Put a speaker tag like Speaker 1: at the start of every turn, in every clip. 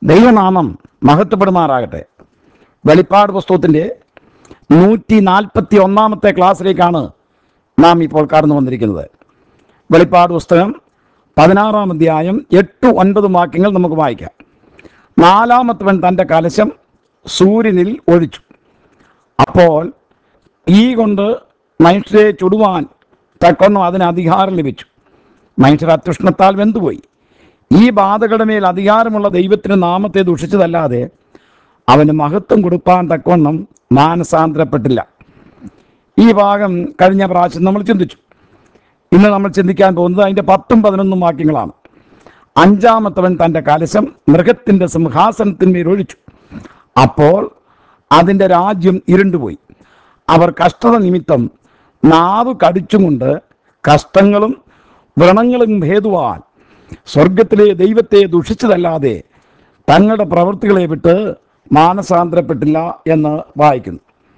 Speaker 1: ദൈവനാമം മഹത്വപ്പെടുമാറാകട്ടെ വെളിപ്പാട് പുസ്തകത്തിൻ്റെ നൂറ്റി നാൽപ്പത്തി ഒന്നാമത്തെ ക്ലാസ്സിലേക്കാണ് നാം ഇപ്പോൾ കടന്നു വന്നിരിക്കുന്നത് വെളിപ്പാട് പുസ്തകം പതിനാറാം അധ്യായം എട്ട് ഒൻപതും വാക്യങ്ങൾ നമുക്ക് വായിക്കാം നാലാമത്തവൻ തൻ്റെ കലശം സൂര്യനിൽ ഒഴിച്ചു അപ്പോൾ ഈ കൊണ്ട് മനുഷ്യരെ ചുടുവാൻ തക്കൊന്നും അതിന് അധികാരം ലഭിച്ചു മനുഷ്യർ അത്യുഷ്ണത്താൽ വെന്തുപോയി ഈ ബാധകളുടെ മേൽ അധികാരമുള്ള ദൈവത്തിന് നാമത്തെ ദുഷിച്ചതല്ലാതെ അവന് മഹത്വം കൊടുപ്പാൻ തക്കവണ്ണം മാനസാന്തരപ്പെട്ടില്ല ഈ ഭാഗം കഴിഞ്ഞ പ്രാവശ്യം നമ്മൾ ചിന്തിച്ചു ഇന്ന് നമ്മൾ ചിന്തിക്കാൻ പോകുന്നത് അതിൻ്റെ പത്തും പതിനൊന്നും വാക്യങ്ങളാണ് അഞ്ചാമത്തവൻ തൻ്റെ കലശം മൃഗത്തിൻ്റെ സിംഹാസനത്തിന്മേൽ ഒഴിച്ചു അപ്പോൾ അതിൻ്റെ രാജ്യം ഇരുണ്ടുപോയി അവർ കഷ്ടത നിമിത്തം നാവ് കടിച്ചുകൊണ്ട് കഷ്ടങ്ങളും വ്രണങ്ങളും ഭേദുവാൻ സ്വർഗത്തിലെ ദൈവത്തെ ദുഷിച്ചതല്ലാതെ തങ്ങളുടെ പ്രവൃത്തികളെ വിട്ട് മാനസാന്തരപ്പെട്ടില്ല എന്ന് വായിക്കുന്നു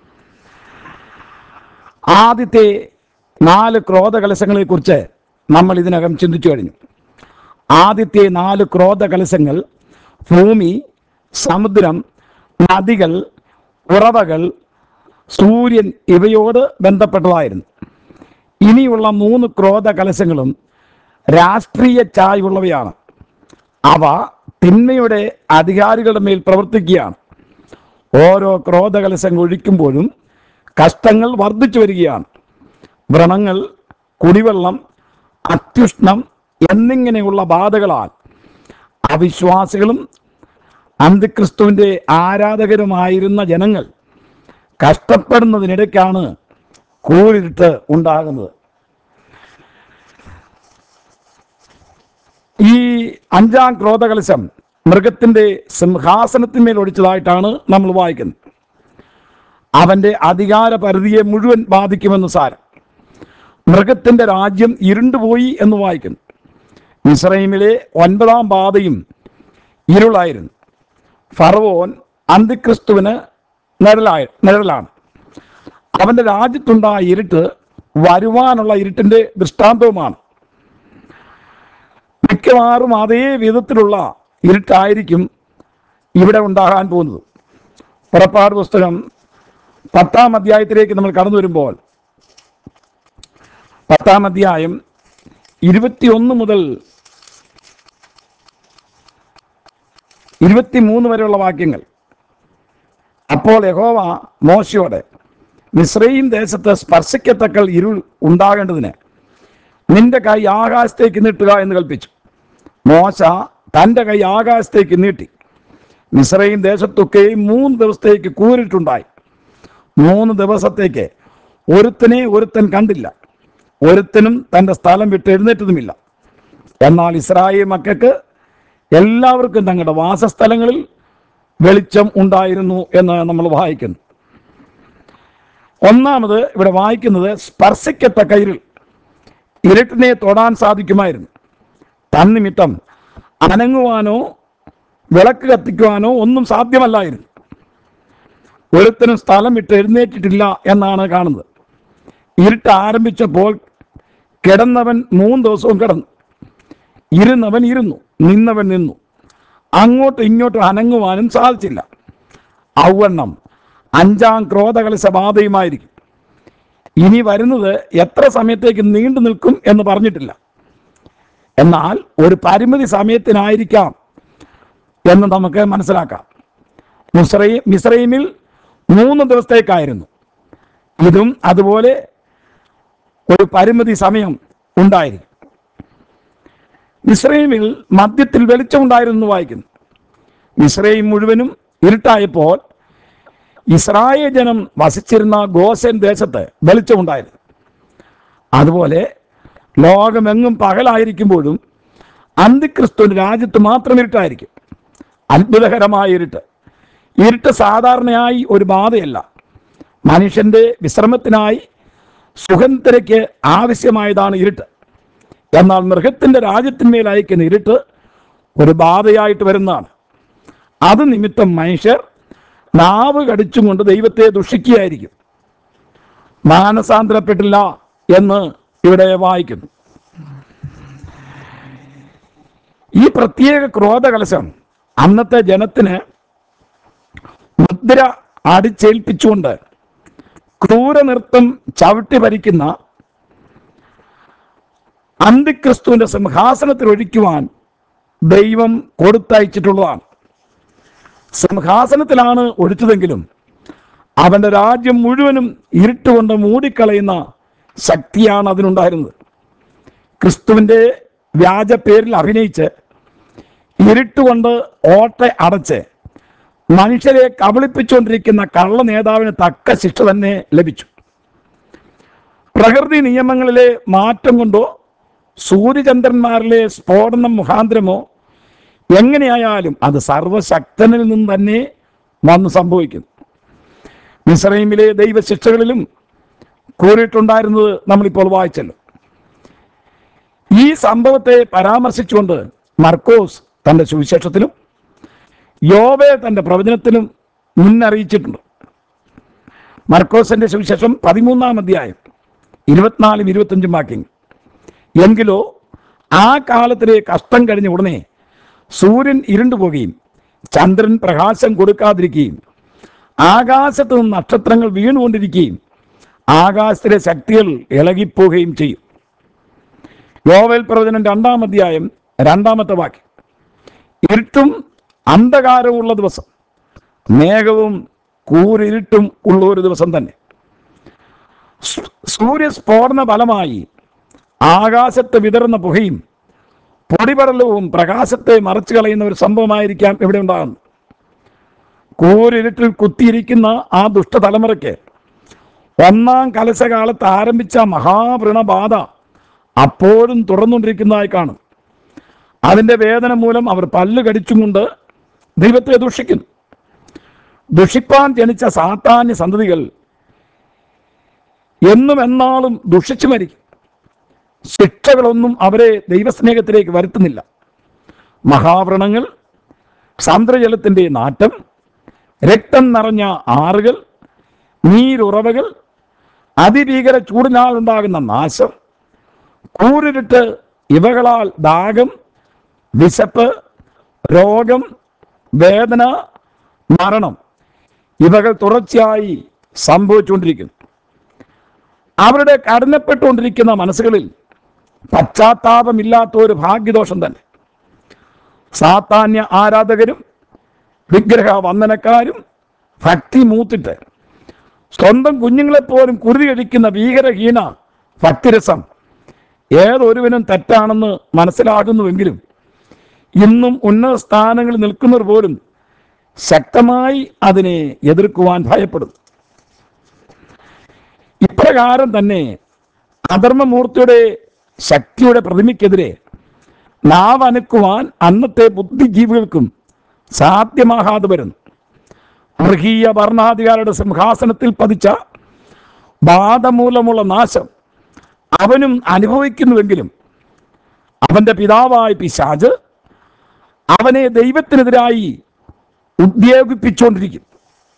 Speaker 1: ആദ്യത്തെ നാല് ക്രോധകലശങ്ങളെക്കുറിച്ച് നമ്മൾ ഇതിനകം ചിന്തിച്ചു കഴിഞ്ഞു ആദ്യത്തെ നാല് ക്രോധകലശങ്ങൾ ഭൂമി സമുദ്രം നദികൾ ഉറവകൾ സൂര്യൻ ഇവയോട് ബന്ധപ്പെട്ടതായിരുന്നു ഇനിയുള്ള മൂന്ന് ക്രോധകലശങ്ങളും രാഷ്ട്രീയ ചായ്വുള്ളവയാണ് അവ തിന്മയുടെ അധികാരികളുടെ മേൽ പ്രവർത്തിക്കുകയാണ് ഓരോ ക്രോധകലശം ഒഴിക്കുമ്പോഴും കഷ്ടങ്ങൾ വർദ്ധിച്ചു വരികയാണ് വ്രണങ്ങൾ കുടിവെള്ളം അത്യുഷ്ണം എന്നിങ്ങനെയുള്ള ബാധകളാൽ അവിശ്വാസികളും അന്തിക്രിസ്തുവിൻ്റെ ആരാധകരുമായിരുന്ന ജനങ്ങൾ കഷ്ടപ്പെടുന്നതിനിടയ്ക്കാണ് കൂരിട്ട് ഉണ്ടാകുന്നത് ഈ അഞ്ചാം ക്രോധകലശം മൃഗത്തിൻ്റെ സിംഹാസനത്തിന്മേൽ ഒഴിച്ചതായിട്ടാണ് നമ്മൾ വായിക്കുന്നത് അവൻ്റെ അധികാര പരിധിയെ മുഴുവൻ ബാധിക്കുമെന്ന് സാരം മൃഗത്തിൻ്റെ രാജ്യം ഇരുണ്ടുപോയി എന്ന് വായിക്കുന്നു ഇസ്രൈമിലെ ഒൻപതാം ബാധയും ഇരുളായിരുന്നു ഫറവോൻ അന്തിക്രിസ്തുവിന് നിഴലായ നിഴലാണ് അവൻ്റെ രാജ്യത്തുണ്ടായ ഇരുട്ട് വരുവാനുള്ള ഇരുട്ടിൻ്റെ ദൃഷ്ടാന്തവുമാണ് മിക്കവാറും അതേ വിധത്തിലുള്ള ഇരുട്ടായിരിക്കും ഇവിടെ ഉണ്ടാകാൻ പോകുന്നത് പുറപ്പാട് പുസ്തകം പത്താം അധ്യായത്തിലേക്ക് നമ്മൾ കടന്നു വരുമ്പോൾ പത്താം അധ്യായം ഇരുപത്തിയൊന്ന് മുതൽ ഇരുപത്തിമൂന്ന് വരെയുള്ള വാക്യങ്ങൾ അപ്പോൾ യഹോവ മോശയോടെ മിശ്രയും ദേശത്ത് സ്പർശിക്കത്തക്കൾ ഇരുൾ ഉണ്ടാകേണ്ടതിന് നിന്റെ കൈ ആകാശത്തേക്ക് നീട്ടുക എന്ന് കൽപ്പിച്ചു മോശ തൻ്റെ കൈ ആകാശത്തേക്ക് നീട്ടി മിശ്രയും ദേശത്തൊക്കെയും മൂന്ന് ദിവസത്തേക്ക് കൂരിട്ടുണ്ടായി മൂന്ന് ദിവസത്തേക്ക് ഒരുത്തനെ ഒരുത്തൻ കണ്ടില്ല ഒരുത്തനും തൻ്റെ സ്ഥലം വിട്ട് എഴുന്നേറ്റതുമില്ല എന്നാൽ ഇസ്രായേൽ മക്കൾക്ക് എല്ലാവർക്കും തങ്ങളുടെ വാസസ്ഥലങ്ങളിൽ വെളിച്ചം ഉണ്ടായിരുന്നു എന്ന് നമ്മൾ വായിക്കുന്നു ഒന്നാമത് ഇവിടെ വായിക്കുന്നത് സ്പർശിക്കത്തക്ക ഇരുൾ ഇരുട്ടിനെ തൊടാൻ സാധിക്കുമായിരുന്നു തന്നിമിത്തം അനങ്ങുവാനോ വിളക്ക് കത്തിക്കുവാനോ ഒന്നും സാധ്യമല്ലായിരുന്നു ഒരുത്തനും സ്ഥലം വിട്ട് എഴുന്നേറ്റിട്ടില്ല എന്നാണ് കാണുന്നത് ഇരുട്ട് ആരംഭിച്ചപ്പോൾ കിടന്നവൻ മൂന്ന് ദിവസവും കിടന്നു ഇരുന്നവൻ ഇരുന്നു നിന്നവൻ നിന്നു അങ്ങോട്ടും ഇങ്ങോട്ടും അനങ്ങുവാനും സാധിച്ചില്ല ഔവണ്ണം അഞ്ചാം ക്രോധകലശ ബാധയുമായിരിക്കും ഇനി വരുന്നത് എത്ര സമയത്തേക്ക് നീണ്ടു നിൽക്കും എന്ന് പറഞ്ഞിട്ടില്ല എന്നാൽ ഒരു പരിമിതി സമയത്തിനായിരിക്കാം എന്ന് നമുക്ക് മനസ്സിലാക്കാം മുസ്രൈ മിസ്രൈമിൽ മൂന്ന് ദിവസത്തേക്കായിരുന്നു ഇതും അതുപോലെ ഒരു പരിമിതി സമയം ഉണ്ടായിരിക്കും ഇസ്രൈമിൽ മധ്യത്തിൽ വെളിച്ചമുണ്ടായിരുന്നു വായിക്കുന്നു ഇസ്രൈം മുഴുവനും ഇരുട്ടായപ്പോൾ ഇസ്രായേൽ ജനം വസിച്ചിരുന്ന ഗോസൻ ദേശത്ത് വെളിച്ചമുണ്ടായിരുന്നു അതുപോലെ ലോകമെങ്ങും പകലായിരിക്കുമ്പോഴും അന്തിക്രിസ്തുവിൻ്റെ രാജ്യത്ത് മാത്രം ഇരുട്ടായിരിക്കും അത്ഭുതകരമായ ഇരുട്ട് ഇരുട്ട് സാധാരണയായി ഒരു ബാധയല്ല മനുഷ്യൻ്റെ വിശ്രമത്തിനായി സുഖത്തിരയ്ക്ക് ആവശ്യമായതാണ് ഇരുട്ട് എന്നാൽ മൃഗത്തിൻ്റെ രാജ്യത്തിന്മേൽ അയക്കുന്ന ഇരുട്ട് ഒരു ബാധയായിട്ട് വരുന്നതാണ് അത് നിമിത്തം മനുഷ്യർ നാവ് കടിച്ചും കൊണ്ട് ദൈവത്തെ ദുഷിക്കുകയായിരിക്കും മാനസാന്തരപ്പെട്ടില്ല എന്ന് ഇവിടെ വായിക്കുന്നു ഈ പ്രത്യേക ക്രോധകലശം അന്നത്തെ ജനത്തിന് മുദ്ര അടിച്ചേൽപ്പിച്ചുകൊണ്ട് ക്രൂരനൃത്തം ചവിട്ടി ഭരിക്കുന്ന അന്തിക്രിസ്തുവിന്റെ സിംഹാസനത്തിൽ ഒഴിക്കുവാൻ ദൈവം കൊടുത്തയച്ചിട്ടുള്ളതാണ് സിംഹാസനത്തിലാണ് ഒഴിച്ചതെങ്കിലും അവന്റെ രാജ്യം മുഴുവനും ഇരുട്ടുകൊണ്ട് മൂടിക്കളയുന്ന ശക്തിയാണ് അതിനുണ്ടായിരുന്നത് ക്രിസ്തുവിന്റെ വ്യാജ പേരിൽ അഭിനയിച്ച് ഇരുട്ടുകൊണ്ട് ഓട്ട അടച്ച് മനുഷ്യരെ കബളിപ്പിച്ചുകൊണ്ടിരിക്കുന്ന കള്ള നേതാവിന് തക്ക ശിക്ഷ തന്നെ ലഭിച്ചു പ്രകൃതി നിയമങ്ങളിലെ മാറ്റം കൊണ്ടോ സൂര്യചന്ദ്രന്മാരിലെ സ്ഫോടനം മുഖാന്തരമോ എങ്ങനെയായാലും അത് സർവശക്തനിൽ നിന്ന് തന്നെ വന്ന് സംഭവിക്കുന്നു മിസ്രൈമിലെ ദൈവശിക്ഷകളിലും കൂറിയിട്ടുണ്ടായിരുന്നത് നമ്മളിപ്പോൾ വായിച്ചല്ലോ ഈ സംഭവത്തെ പരാമർശിച്ചുകൊണ്ട് മർക്കോസ് തന്റെ സുവിശേഷത്തിലും യോവെ തന്റെ പ്രവചനത്തിലും മുന്നറിയിച്ചിട്ടുണ്ട് മർക്കോസിന്റെ സുവിശേഷം പതിമൂന്നാം അധ്യായം ഇരുപത്തിനാലും ഇരുപത്തഞ്ചും വാക്യങ്ങൾ എങ്കിലോ ആ കാലത്തിലെ കഷ്ടം കഴിഞ്ഞ ഉടനെ സൂര്യൻ ഇരുണ്ടുപോകുകയും ചന്ദ്രൻ പ്രകാശം കൊടുക്കാതിരിക്കുകയും ആകാശത്ത് നിന്ന് നക്ഷത്രങ്ങൾ വീണുകൊണ്ടിരിക്കുകയും ആകാശത്തിലെ ശക്തികൾ ഇളകിപ്പോവുകയും ചെയ്യും യോവേൽ പ്രവചനം രണ്ടാം അധ്യായം രണ്ടാമത്തെ വാക്യം ഇരുട്ടും അന്ധകാരവും ഉള്ള ദിവസം മേഘവും കൂരിരുട്ടും ഉള്ള ഒരു ദിവസം തന്നെ സൂ- സൂര്യസ്ഫോടന ഫലമായി ആകാശത്ത് വിതറുന്ന പുകയും പൊടിപടലവും പ്രകാശത്തെ മറച്ചു കളയുന്ന ഒരു സംഭവമായിരിക്കാം ഇവിടെ ഉണ്ടാകുന്നത് കൂരിരുട്ടിൽ കുത്തിയിരിക്കുന്ന ആ ദുഷ്ടതലമുറയ്ക്ക് ഒന്നാം കലശകാലത്ത് ആരംഭിച്ച മഹാവൃണബാധ അപ്പോഴും തുടർന്നുകൊണ്ടിരിക്കുന്നതായി കാണും അതിന്റെ വേദന മൂലം അവർ പല്ല് കടിച്ചുകൊണ്ട് ദൈവത്തെ ദുഷിക്കുന്നു ദുഷിപ്പാൻ ജനിച്ച സാത്താന്യ സന്തതികൾ എന്നും എന്നാളും ദുഷിച്ചു മരിക്കും ശിക്ഷകളൊന്നും അവരെ ദൈവസ്നേഹത്തിലേക്ക് വരുത്തുന്നില്ല മഹാവ്രണങ്ങൾ സാന്ദ്രജലത്തിൻ്റെ നാറ്റം രക്തം നിറഞ്ഞ ആറുകൾ നീരുറവകൾ അതിഭീകര ചൂടിനാൽ ഉണ്ടാകുന്ന നാശം കൂരിരുട്ട് ഇവകളാൽ ദാഹം വിശപ്പ് രോഗം വേദന മരണം ഇവകൾ തുടർച്ചയായി സംഭവിച്ചുകൊണ്ടിരിക്കുന്നു അവരുടെ കഠിനപ്പെട്ടുകൊണ്ടിരിക്കുന്ന മനസ്സുകളിൽ പശ്ചാത്താപമില്ലാത്ത ഒരു ഭാഗ്യദോഷം തന്നെ സാത്താന്യ ആരാധകരും വിഗ്രഹ വന്ദനക്കാരും ഭക്തി മൂത്തിട്ട് സ്വന്തം കുഞ്ഞുങ്ങളെപ്പോലും കുരുതി കഴിക്കുന്ന ഭീകരഹീന ഭക്തിരസം ഏതൊരുവനും തെറ്റാണെന്ന് മനസ്സിലാകുന്നുവെങ്കിലും ഇന്നും ഉന്നത സ്ഥാനങ്ങളിൽ നിൽക്കുന്നവർ പോലും ശക്തമായി അതിനെ എതിർക്കുവാൻ ഭയപ്പെടുന്നു ഇപ്രകാരം തന്നെ അധർമ്മമൂർത്തിയുടെ ശക്തിയുടെ പ്രതിമയ്ക്കെതിരെ നാവനക്കുവാൻ അന്നത്തെ ബുദ്ധിജീവികൾക്കും സാധ്യമാകാതെ വരുന്നു മൃഗീയ ഭരണാധികാരുടെ സിംഹാസനത്തിൽ പതിച്ച ബാധമൂലമുള്ള നാശം അവനും അനുഭവിക്കുന്നുവെങ്കിലും അവന്റെ പിതാവായ പിശാജ് അവനെ ദൈവത്തിനെതിരായി ഉദ്യോഗിപ്പിച്ചുകൊണ്ടിരിക്കും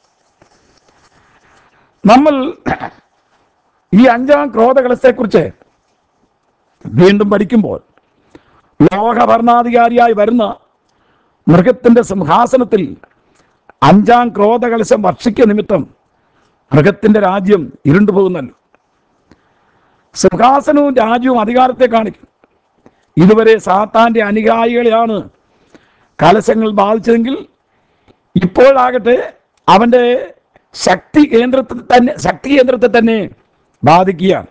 Speaker 1: നമ്മൾ ഈ അഞ്ചാം ക്രോധകലശത്തെക്കുറിച്ച് വീണ്ടും പഠിക്കുമ്പോൾ ലോക ഭരണാധികാരിയായി വരുന്ന മൃഗത്തിന്റെ സിംഹാസനത്തിൽ അഞ്ചാം ക്രോധകലശം വർഷിക്ക നിമിത്തം മൃഗത്തിന്റെ രാജ്യം ഇരുണ്ടുപോകുന്നല്ലോ സിംഹാസനവും രാജ്യവും അധികാരത്തെ കാണിക്കും ഇതുവരെ സാത്താന്റെ അനുയായികളെയാണ് കലശങ്ങൾ ബാധിച്ചതെങ്കിൽ ഇപ്പോഴാകട്ടെ അവന്റെ ശക്തി കേന്ദ്രത്തിൽ തന്നെ ശക്തി കേന്ദ്രത്തെ തന്നെ ബാധിക്കുകയാണ്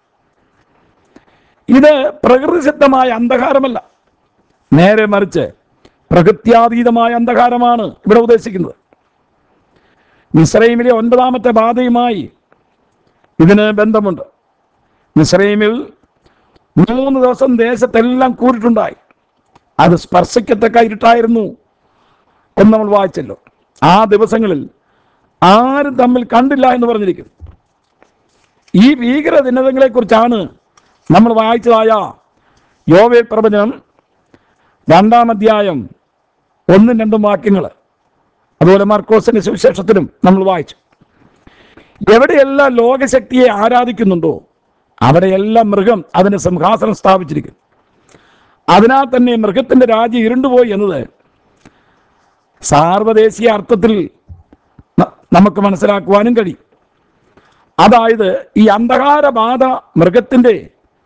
Speaker 1: ഇത് പ്രകൃതിസിദ്ധമായ അന്ധകാരമല്ല നേരെ മറിച്ച് പ്രകൃത്യാതീതമായ അന്ധകാരമാണ് ഇവിടെ ഉദ്ദേശിക്കുന്നത് മിസ്രൈമിലെ ഒൻപതാമത്തെ ബാധയുമായി ഇതിന് ബന്ധമുണ്ട് മിസ്രൈമിൽ മൂന്ന് ദിവസം ദേശത്തെല്ലാം കൂരിട്ടുണ്ടായി അത് സ്പർശിക്കത്തക്ക ഇരുട്ടായിരുന്നു എന്ന് നമ്മൾ വായിച്ചല്ലോ ആ ദിവസങ്ങളിൽ ആരും തമ്മിൽ കണ്ടില്ല എന്ന് പറഞ്ഞിരിക്കുന്നു ഈ ഭീകര ദിനതകളെ കുറിച്ചാണ് നമ്മൾ വായിച്ചതായ യോവേ പ്രവചനം രണ്ടാം അധ്യായം ഒന്നും രണ്ടും വാക്യങ്ങൾ അതുപോലെ മാർക്കോസിന്റെ സുവിശേഷത്തിലും നമ്മൾ വായിച്ചു എവിടെയെല്ലാം ലോകശക്തിയെ ആരാധിക്കുന്നുണ്ടോ അവിടെയെല്ലാം മൃഗം അതിന് സിംഹാസനം സ്ഥാപിച്ചിരിക്കുന്നു അതിനാൽ തന്നെ മൃഗത്തിന്റെ രാജ്യം ഇരുണ്ടുപോയി എന്നത് സാർവദേശീയ അർത്ഥത്തിൽ ന- നമുക്ക് മനസ്സിലാക്കുവാനും കഴിയും അതായത് ഈ അന്ധകാരബാധ മൃഗത്തിൻ്റെ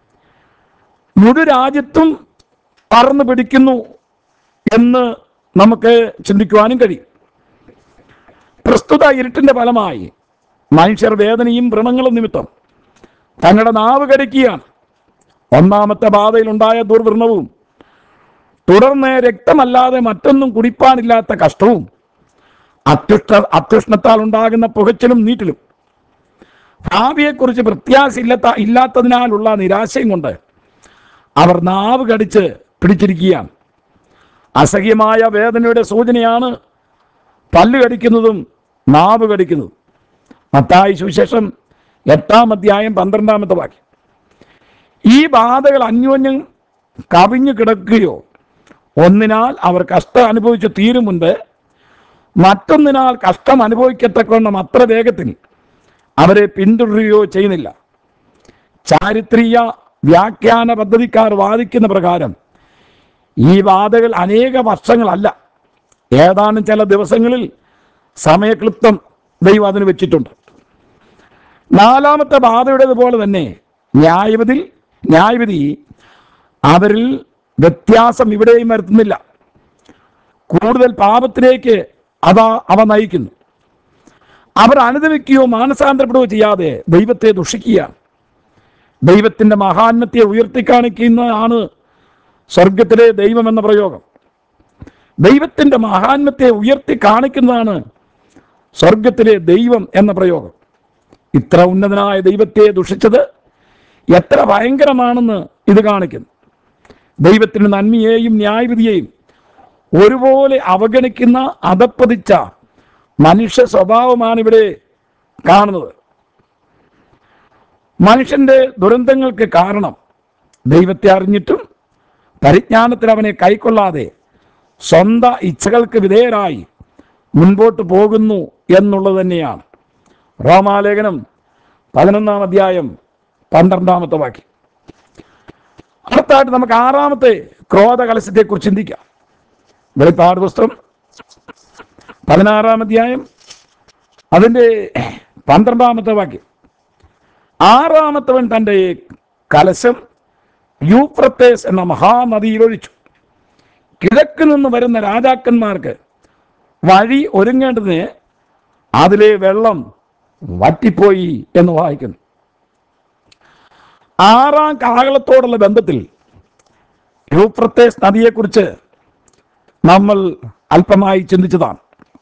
Speaker 1: മുഴു രാജ്യത്തും പറന്നു പിടിക്കുന്നു എന്ന് നമുക്ക് ചിന്തിക്കുവാനും കഴിയും പ്രസ്തുത ഇരുട്ടിന്റെ ഫലമായി മനുഷ്യർ വേദനയും ഭ്രമങ്ങളും നിമിത്തം തങ്ങളുടെ നാവ് കടിക്കുകയാണ് ഒന്നാമത്തെ ബാധയിലുണ്ടായ ദുർവ്രണവും തുടർന്ന് രക്തമല്ലാതെ മറ്റൊന്നും കുടിപ്പാനില്ലാത്ത കഷ്ടവും അത്യുഷ്ട അത്യുഷ്ണത്താൽ ഉണ്ടാകുന്ന പുകച്ചിലും നീറ്റിലും ഭാവിയെക്കുറിച്ച് പ്രത്യാശ ഇല്ലാത്ത ഇല്ലാത്തതിനാലുള്ള നിരാശയും കൊണ്ട് അവർ നാവ് കടിച്ച് പിടിച്ചിരിക്കുകയാണ് അസഹ്യമായ വേദനയുടെ സൂചനയാണ് പല്ല് കടിക്കുന്നതും നാവ് കടിക്കുന്നതും മത്തായി സുവിശേഷം എട്ടാം അധ്യായം പന്ത്രണ്ടാമത്തെ വാക്യം ഈ ബാധകൾ അന്യോന്യം കവിഞ്ഞു കിടക്കുകയോ ഒന്നിനാൽ അവർ കഷ്ടം അനുഭവിച്ച് തീരും മുൻപ് മറ്റൊന്നിനാൽ കഷ്ടം അനുഭവിക്കത്തക്കവണ്ണം അത്ര വേഗത്തിൽ അവരെ പിന്തുടരുകയോ ചെയ്യുന്നില്ല ചാരിത്രീയ വ്യാഖ്യാന പദ്ധതിക്കാർ വാദിക്കുന്ന പ്രകാരം ഈ ബാധകൾ അനേക വർഷങ്ങളല്ല ഏതാനും ചില ദിവസങ്ങളിൽ സമയക്ലിപ്തം ദൈവം അതിന് വെച്ചിട്ടുണ്ട് നാലാമത്തെ ബാധയുടേതുപോലെ തന്നെ ന്യായവിധി ന്യായവിധി അവരിൽ വ്യത്യാസം ഇവിടെയും വരുത്തുന്നില്ല കൂടുതൽ പാപത്തിലേക്ക് അതാ അവ നയിക്കുന്നു അവർ അനുദവിക്കുകയോ മാനസാന്തരപ്പെടുകയോ ചെയ്യാതെ ദൈവത്തെ ദുഷിക്കുകയാണ് ദൈവത്തിന്റെ മഹാത്മ്യത്തെ ഉയർത്തിക്കാണിക്കുന്നതാണ് സ്വർഗത്തിലെ ദൈവം എന്ന പ്രയോഗം ദൈവത്തിന്റെ മഹാത്മ്യത്തെ ഉയർത്തി കാണിക്കുന്നതാണ് സ്വർഗത്തിലെ ദൈവം എന്ന പ്രയോഗം ഇത്ര ഉന്നതനായ ദൈവത്തെ ദുഷിച്ചത് എത്ര ഭയങ്കരമാണെന്ന് ഇത് കാണിക്കുന്നു ദൈവത്തിന് നന്മയെയും ന്യായവിധിയെയും ഒരുപോലെ അവഗണിക്കുന്ന അതപ്പതിച്ച മനുഷ്യ സ്വഭാവമാണ് ഇവിടെ കാണുന്നത് മനുഷ്യന്റെ ദുരന്തങ്ങൾക്ക് കാരണം ദൈവത്തെ അറിഞ്ഞിട്ടും പരിജ്ഞാനത്തിൽ അവനെ കൈക്കൊള്ളാതെ സ്വന്ത ഇച്ഛകൾക്ക് വിധേയരായി മുൻപോട്ട് പോകുന്നു എന്നുള്ളത് തന്നെയാണ് റോമാലേഖനം പതിനൊന്നാം അധ്യായം പന്ത്രണ്ടാമത്തെ വാക്യം അടുത്തായിട്ട് നമുക്ക് ആറാമത്തെ ക്രോധ കലശത്തെക്കുറിച്ച് ചിന്തിക്കാം വെളിപ്പാട് പുസ്തകം പതിനാറാം അധ്യായം അതിൻ്റെ പന്ത്രണ്ടാമത്തെ വാക്യം ആറാമത്തവൻ തൻ്റെ കലശം യൂഫ്രത്തേസ് എന്ന മഹാനദിയിൽ ഒഴിച്ചു കിഴക്ക് നിന്ന് വരുന്ന രാജാക്കന്മാർക്ക് വഴി ഒരുങ്ങേണ്ടതിന് അതിലെ വെള്ളം വറ്റിപ്പോയി എന്ന് വായിക്കുന്നു ആറാം കാഹളത്തോടുള്ള ബന്ധത്തിൽ യൂഫ്രത്തേസ് നദിയെക്കുറിച്ച് നമ്മൾ അല്പമായി ചിന്തിച്ചതാണ്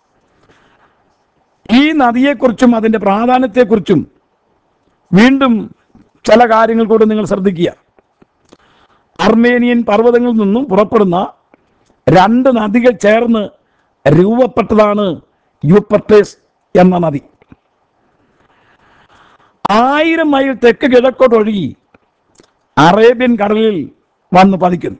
Speaker 1: ഈ നദിയെക്കുറിച്ചും അതിൻ്റെ പ്രാധാന്യത്തെക്കുറിച്ചും വീണ്ടും ചില കാര്യങ്ങൾ കൂടി നിങ്ങൾ ശ്രദ്ധിക്കുക അർമേനിയൻ പർവ്വതങ്ങളിൽ നിന്നും പുറപ്പെടുന്ന രണ്ട് നദികൾ ചേർന്ന് രൂപപ്പെട്ടതാണ് യൂപ്പർട്ടേസ് എന്ന നദി ആയിരം മൈൽ തെക്ക് കിഴക്കോട്ട് ഒഴുകി അറേബ്യൻ കടലിൽ വന്ന് പതിക്കുന്നു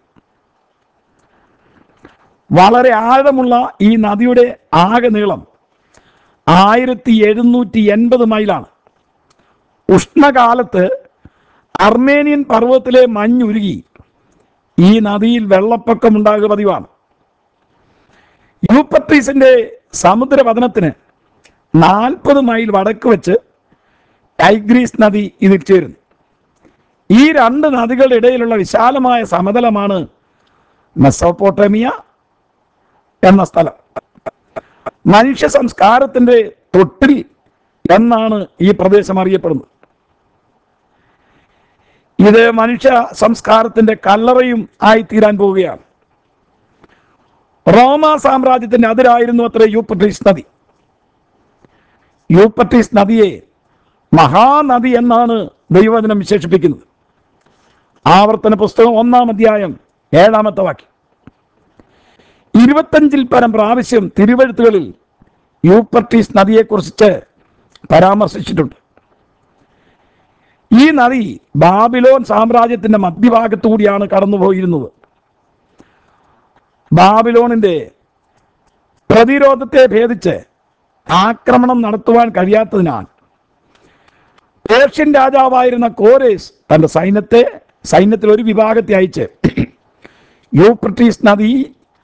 Speaker 1: വളരെ ആഴമുള്ള ഈ നദിയുടെ ആകെ നീളം ആയിരത്തി എഴുന്നൂറ്റി എൺപത് മൈലാണ് ഉഷ്ണകാലത്ത് അർമേനിയൻ പർവ്വതത്തിലെ മഞ്ഞുരുകി ഈ നദിയിൽ വെള്ളപ്പൊക്കം ഉണ്ടാകുക പതിവാണ് യൂപ്പട്രീസിന്റെ സമുദ്രപതനത്തിന് നാൽപ്പത് മൈൽ വടക്ക് വെച്ച് ടൈഗ്രീസ് നദി ഇതിൽ ചേരുന്നു ഈ രണ്ട് നദികളുടെ ഇടയിലുള്ള വിശാലമായ സമതലമാണ് മെസോപ്പോട്ടേമിയ എന്ന സ്ഥലം മനുഷ്യ സംസ്കാരത്തിന്റെ തൊട്ടിൽ എന്നാണ് ഈ പ്രദേശം അറിയപ്പെടുന്നത് ഇത് മനുഷ്യ സംസ്കാരത്തിന്റെ കല്ലറയും ആയി തീരാൻ പോവുകയാണ് റോമ സാമ്രാജ്യത്തിന്റെ അതിരായിരുന്നു അത്ര യൂപ്പട്രീസ് നദി യൂപ്പട്രീസ് നദിയെ മഹാനദി എന്നാണ് ദൈവവചനം വിശേഷിപ്പിക്കുന്നത് ആവർത്തന പുസ്തകം ഒന്നാം അധ്യായം ഏഴാമത്തെ വാക്യം ഇരുപത്തഞ്ചിൽ പരം പ്രാവശ്യം തിരുവഴുത്തുകളിൽ യൂപ്പർട്ടീസ് നദിയെക്കുറിച്ച് പരാമർശിച്ചിട്ടുണ്ട് ഈ നദി ബാബിലോൺ സാമ്രാജ്യത്തിന്റെ മധ്യഭാഗത്തു കൂടിയാണ് കടന്നുപോയിരുന്നത് ബാബിലോണിന്റെ പ്രതിരോധത്തെ ഭേദിച്ച് ആക്രമണം നടത്തുവാൻ കഴിയാത്തതിനാൽ പേർഷ്യൻ രാജാവായിരുന്ന കോരേസ് തന്റെ സൈന്യത്തെ സൈന്യത്തിൽ ഒരു വിഭാഗത്തെ അയച്ച് യൂപ്രട്ടീസ് നദി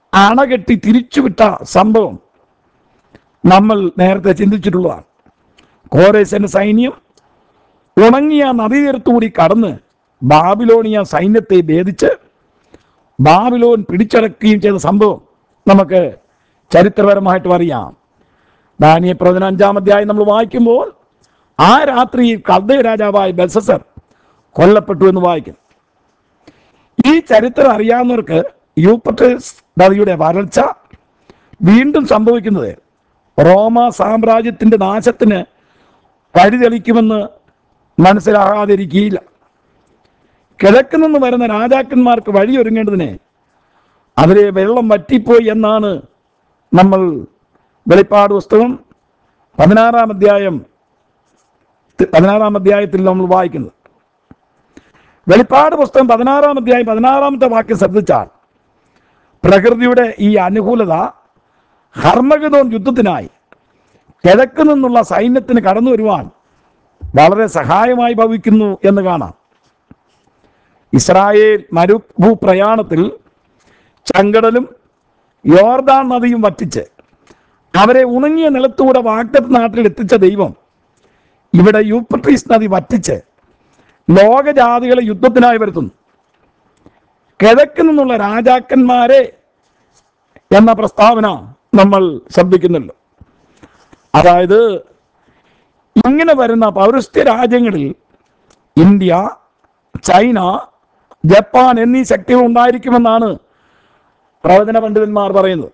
Speaker 1: അണകെട്ടി തിരിച്ചുവിട്ട സംഭവം നമ്മൾ നേരത്തെ ചിന്തിച്ചിട്ടുള്ളതാണ് കോരേശന്റെ സൈന്യം ഉണങ്ങിയ നദീതീരത്തുകൂടി കടന്ന് ബാബിലോണിയ സൈന്യത്തെ ഭേദിച്ച് ബാബിലോൺ പിടിച്ചടക്കുകയും ചെയ്ത സംഭവം നമുക്ക് ചരിത്രപരമായിട്ടും അറിയാം ദാനിയ പ്രവചന അഞ്ചാം അധ്യായം നമ്മൾ വായിക്കുമ്പോൾ ആ രാത്രി കൽദയ രാജാവായ ബെൽസസർ കൊല്ലപ്പെട്ടു എന്ന് വായിക്കും ഈ ചരിത്രം അറിയാവുന്നവർക്ക് യൂപ്പട്ടസ് നദിയുടെ വരൾച്ച വീണ്ടും സംഭവിക്കുന്നത് റോമ സാമ്രാജ്യത്തിന്റെ നാശത്തിന് വഴിതെളിക്കുമെന്ന് മനസ്സിലാകാതിരിക്കുകയില്ല കിഴക്ക് നിന്ന് വരുന്ന രാജാക്കന്മാർക്ക് വഴിയൊരുങ്ങേണ്ടതിന് അവരെ വെള്ളം വറ്റിപ്പോയി എന്നാണ് നമ്മൾ വെളിപ്പാട് പുസ്തകം പതിനാറാം അധ്യായം പതിനാറാം അധ്യായത്തിൽ നമ്മൾ വായിക്കുന്നത് വെളിപ്പാട് പുസ്തകം പതിനാറാം അധ്യായം പതിനാറാമത്തെ വാക്യം ശ്രദ്ധിച്ചാൽ പ്രകൃതിയുടെ ഈ അനുകൂലത ഹർമഗതോൻ യുദ്ധത്തിനായി കിഴക്ക് നിന്നുള്ള സൈന്യത്തിന് കടന്നു വരുവാൻ വളരെ സഹായമായി ഭവിക്കുന്നു എന്ന് കാണാം ഇസ്രായേൽ മരുഭൂ പ്രയാണത്തിൽ ചങ്കടലും യോർദാൻ നദിയും വറ്റിച്ച് അവരെ ഉണങ്ങിയ നിലത്തൂടെ വാഗ്ദത്ത് നാട്ടിൽ എത്തിച്ച ദൈവം ഇവിടെ യൂപ്പട്രീസ് നദി വറ്റിച്ച് ലോകജാതികളെ യുദ്ധത്തിനായി വരുത്തുന്നു കിഴക്ക് നിന്നുള്ള രാജാക്കന്മാരെ എന്ന പ്രസ്താവന നമ്മൾ ശ്രദ്ധിക്കുന്നുള്ളൂ അതായത് ഇങ്ങനെ വരുന്ന പൗരസ്ത്യ രാജ്യങ്ങളിൽ ഇന്ത്യ ചൈന ജപ്പാൻ എന്നീ ശക്തികൾ ഉണ്ടായിരിക്കുമെന്നാണ് പ്രവചന പണ്ഡിതന്മാർ പറയുന്നത്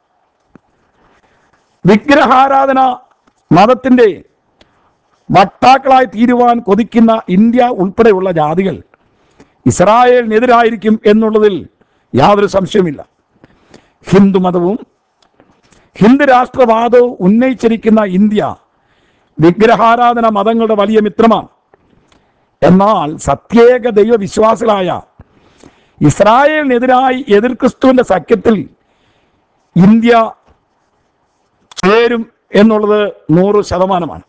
Speaker 1: വിഗ്രഹാരാധന മതത്തിന്റെ വക്താക്കളായി തീരുവാൻ കൊതിക്കുന്ന ഇന്ത്യ ഉൾപ്പെടെയുള്ള ജാതികൾ ഇസ്രായേലിനെതിരായിരിക്കും എന്നുള്ളതിൽ യാതൊരു സംശയമില്ല ഹിന്ദുമതവും ഹിന്ദു രാഷ്ട്രവാദവും ഉന്നയിച്ചിരിക്കുന്ന ഇന്ത്യ വിഗ്രഹാരാധന മതങ്ങളുടെ വലിയ മിത്രമാണ് എന്നാൽ സത്യേക ദൈവവിശ്വാസികളായ ഇസ്രായേലിനെതിരായി എതിർ ക്രിസ്തുവിന്റെ സഖ്യത്തിൽ ഇന്ത്യ ചേരും എന്നുള്ളത് നൂറ് ശതമാനമാണ്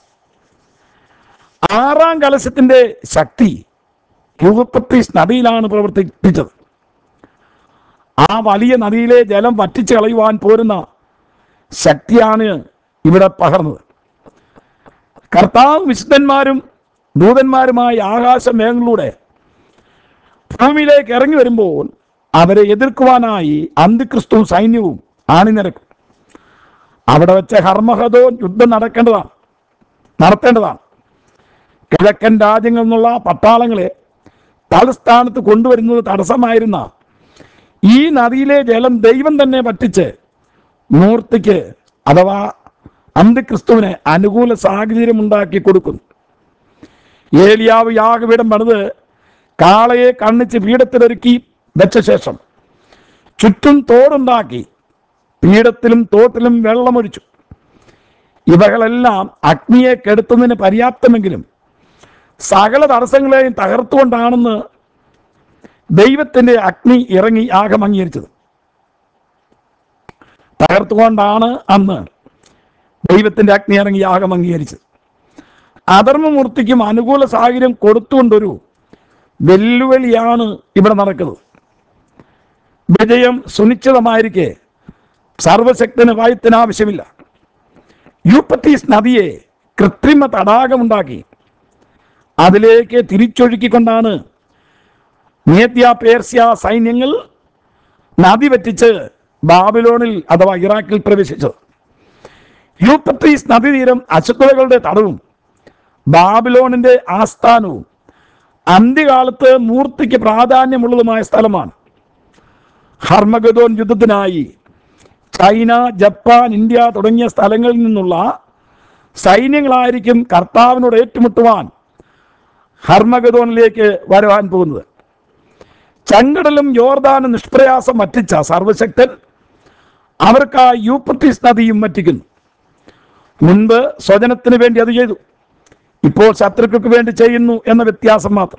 Speaker 1: ആറാം കലശത്തിന്റെ ശക്തി യൂപ്പത്തീസ് നദിയിലാണ് പ്രവർത്തിപ്പിച്ചത് ആ വലിയ നദിയിലെ ജലം വറ്റിച്ച് കളയുവാൻ പോരുന്ന ശക്തിയാണ് ഇവിടെ പകർന്നത് കർത്താവ് വിശുദ്ധന്മാരും ദൂതന്മാരുമായി ആകാശ മേഘങ്ങളിലൂടെ ഭൂമിയിലേക്ക് ഇറങ്ങി വരുമ്പോൾ അവരെ എതിർക്കുവാനായി അന്തിക്രിസ്തു സൈന്യവും അണിനിരക്കും അവിടെ വെച്ച് ഹർമഹദോ യുദ്ധം നടക്കേണ്ടതാണ് നടത്തേണ്ടതാണ് കിഴക്കൻ രാജ്യങ്ങളിൽ നിന്നുള്ള പട്ടാളങ്ങളെ തലസ്ഥാനത്ത് കൊണ്ടുവരുന്നത് തടസ്സമായിരുന്ന ഈ നദിയിലെ ജലം ദൈവം തന്നെ പറ്റിച്ച് മൂർത്തിക്ക് അഥവാ അന്തിക്രിസ്തുവിന് അനുകൂല സാഹചര്യം ഉണ്ടാക്കി കൊടുക്കുന്നു ഏലിയാവ് യാഗപീഠം പണിത് കാളയെ കണ്ണിച്ച് പീഠത്തിലൊരുക്കി വെച്ച ശേഷം ചുറ്റും തോടുണ്ടാക്കി പീഠത്തിലും തോട്ടിലും വെള്ളമൊഴിച്ചു ഇവകളെല്ലാം അഗ്നിയെ കെടുത്തുന്നതിന് പര്യാപ്തമെങ്കിലും സകല തടസ്സങ്ങളെയും തകർത്തുകൊണ്ടാണെന്ന് ദൈവത്തിന്റെ അഗ്നി ഇറങ്ങി യാഗം അംഗീകരിച്ചത് തകർത്തുകൊണ്ടാണ് അന്ന് ദൈവത്തിന്റെ അഗ്നി ഇറങ്ങി യാഗം അംഗീകരിച്ചത് അധർമ്മമൂർത്തിക്കും അനുകൂല സാഹചര്യം കൊടുത്തുകൊണ്ടൊരു വെല്ലുവിളിയാണ് ഇവിടെ നടക്കുന്നത് വിജയം സുനിശ്ചിതമായിരിക്കെ സർവശക്തന് വായുത്തിന് ആവശ്യമില്ല യൂപ്പത്തീസ് നദിയെ കൃത്രിമ തടാകമുണ്ടാക്കി അതിലേക്ക് തിരിച്ചൊഴുക്കിക്കൊണ്ടാണ് മേദ്യ പേർസ്യ സൈന്യങ്ങൾ നദി പറ്റിച്ച് ബാബിലോണിൽ അഥവാ ഇറാഖിൽ പ്രവേശിച്ചത് യൂപ്പത്തീസ് നദീതീരം അശുദ്ധതകളുടെ തടവും ബാബിലോണിന്റെ ആസ്ഥാനവും അന്ത്യകാലത്ത് മൂർത്തിക്ക് പ്രാധാന്യമുള്ളതുമായ സ്ഥലമാണ് ഹർമഗദോൻ യുദ്ധത്തിനായി ചൈന ജപ്പാൻ ഇന്ത്യ തുടങ്ങിയ സ്ഥലങ്ങളിൽ നിന്നുള്ള സൈന്യങ്ങളായിരിക്കും കർത്താവിനോട് ഏറ്റുമുട്ടുവാൻ ഹർമഗദോനിലേക്ക് വരുവാൻ പോകുന്നത് ചങ്കടലും യോർദാനും നിഷ്പ്രയാസം വറ്റിച്ച സർവശക്തൻ അവർക്ക് ആ യൂപ്പത്തീസ് നദിയും വറ്റിക്കുന്നു മുൻപ് സ്വജനത്തിന് വേണ്ടി അത് ചെയ്തു ഇപ്പോൾ ശത്രുക്കൾക്ക് വേണ്ടി ചെയ്യുന്നു എന്ന വ്യത്യാസം മാത്രം